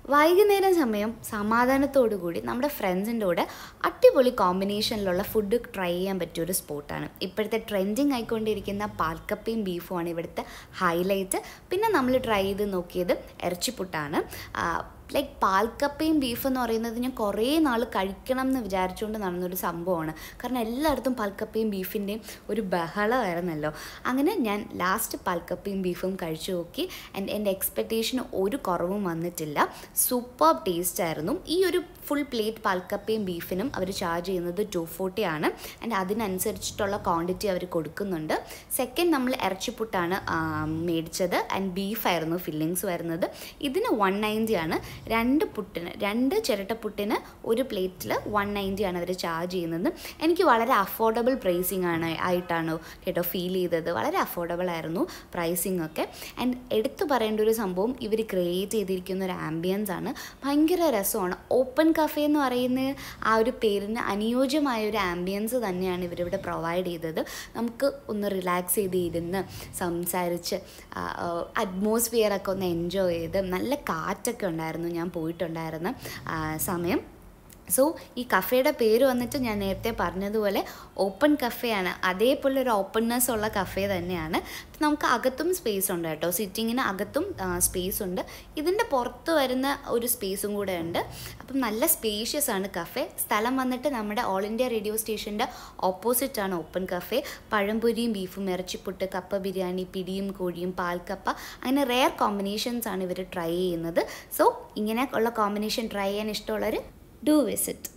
വൈകുന്നേരം സമയം സമാധാനത്തോടു കൂടി നമ്മുടെ ഫ്രണ്ട്സിൻ്റെ കൂടെ അടിപൊളി കോമ്പിനേഷനിലുള്ള ഫുഡ് ട്രൈ ചെയ്യാൻ പറ്റിയ ഒരു സ്പോട്ടാണ് ഇപ്പോഴത്തെ ട്രെൻഡിങ് ആയിക്കൊണ്ടിരിക്കുന്ന പാൽക്കപ്പയും ബീഫുമാണ് ഇവിടുത്തെ ഹൈലൈറ്റ് പിന്നെ നമ്മൾ ട്രൈ ചെയ്ത് നോക്കിയത് ഇറച്ചിപ്പുട്ടാണ് ലൈക്ക് പാൽക്കപ്പയും ബീഫ് എന്ന് പറയുന്നത് ഞാൻ കുറേ നാൾ കഴിക്കണം എന്ന് വിചാരിച്ചുകൊണ്ട് നടന്നൊരു സംഭവമാണ് കാരണം എല്ലായിടത്തും പാൽക്കപ്പയും ബീഫിൻ്റെയും ഒരു ബഹളമായിരുന്നല്ലോ അങ്ങനെ ഞാൻ ലാസ്റ്റ് പാൽക്കപ്പയും ബീഫും കഴിച്ചു നോക്കി ആൻഡ് എൻ്റെ എക്സ്പെക്റ്റേഷന് ഒരു കുറവും വന്നിട്ടില്ല സൂപ്പർ ടേസ്റ്റ് ആയിരുന്നു ഈ ഒരു ഫുൾ പ്ലേറ്റ് പാൽക്കപ്പയും ബീഫിനും അവർ ചാർജ് ചെയ്യുന്നത് ടു ഫോർട്ടി ആണ് ആൻഡ് അതിനനുസരിച്ചിട്ടുള്ള ക്വാണ്ടിറ്റി അവർ കൊടുക്കുന്നുണ്ട് സെക്കൻഡ് നമ്മൾ ഇറച്ചിപ്പുട്ടാണ് ആ, മേടിച്ചത് ആൻഡ് ബീഫായിരുന്നു ഫില്ലിങ്സ് വരുന്നത് ഇതിന് വൺ നയൻറ്റി ആണ് രണ്ട് പുട്ടിന് രണ്ട് ചിരട്ടപ്പുട്ടിന് ഒരു പ്ലേറ്റിൽ വൺ നയൻറ്റി ആണ് അവർ ചാർജ് ചെയ്യുന്നത് എനിക്ക് വളരെ അഫോർഡബിൾ പ്രൈസിങ് ആണ് ആയിട്ടാണ് കേട്ടോ ഫീൽ ചെയ്തത് വളരെ അഫോർഡബിൾ ആയിരുന്നു പ്രൈസിങ് ഒക്കെ ആൻഡ് എടുത്തു പറയേണ്ട ഒരു സംഭവം ഇവർ ക്രിയേറ്റ് ചെയ്തിരിക്കുന്ന ഒരു ആംബിയൻസ് ആണ് ഭയങ്കര രസമാണ് ഓപ്പൺ കഫേ എന്ന് പറയുന്ന ആ ഒരു പേരിന് അനുയോജ്യമായ ഒരു ആംബിയൻസ് തന്നെയാണ് ഇവരിവിടെ പ്രൊവൈഡ് ചെയ്തത് നമുക്ക് ഒന്ന് റിലാക്സ് ചെയ്ത് ഇരുന്ന് സംസാരിച്ച് അറ്റ്മോസ്ഫിയറൊക്കെ ഒന്ന് എൻജോയ് ചെയ്ത് നല്ല കാറ്റൊക്കെ ഉണ്ടായിരുന്നു ഞാൻ പോയിട്ടുണ്ടായിരുന്ന ആ, സമയം സോ ഈ കഫേയുടെ പേര് വന്നിട്ട് ഞാൻ നേരത്തെ പറഞ്ഞതുപോലെ ഓപ്പൺ കഫേയാണ് അതേപോലെ ഒരു ഓപ്പൺനെസ് ഉള്ള കഫേ തന്നെയാണ് നമുക്ക് അകത്തും സ്പേസ് ഉണ്ട് കേട്ടോ സിറ്റിങ്ങിന് അകത്തും സ്പേസ് ഉണ്ട് ഇതിൻ്റെ പുറത്ത് വരുന്ന ഒരു സ്പേസും കൂടെ ഉണ്ട് അപ്പം നല്ല സ്പേഷ്യസ് ആണ് കഫേ സ്ഥലം വന്നിട്ട് നമ്മുടെ ഓൾ ഇന്ത്യ റേഡിയോ സ്റ്റേഷൻ്റെ ഓപ്പോസിറ്റ് ആണ് ഓപ്പൺ കഫേ പഴംപൊരിയും ബീഫും ഇറച്ചിപ്പുട്ട് കപ്പ ബിരിയാണി പിടിയും കോഴിയും പാൽക്കപ്പ അങ്ങനെ റെയർ കോമ്പിനേഷൻസ് ആണ് ഇവർ ട്രൈ ചെയ്യുന്നത് സോ ഇങ്ങനെ ഉള്ള കോമ്പിനേഷൻ ട്രൈ ചെയ്യാൻ ഇഷ്ടമുള്ളവർ ഡു വിസിറ്റ്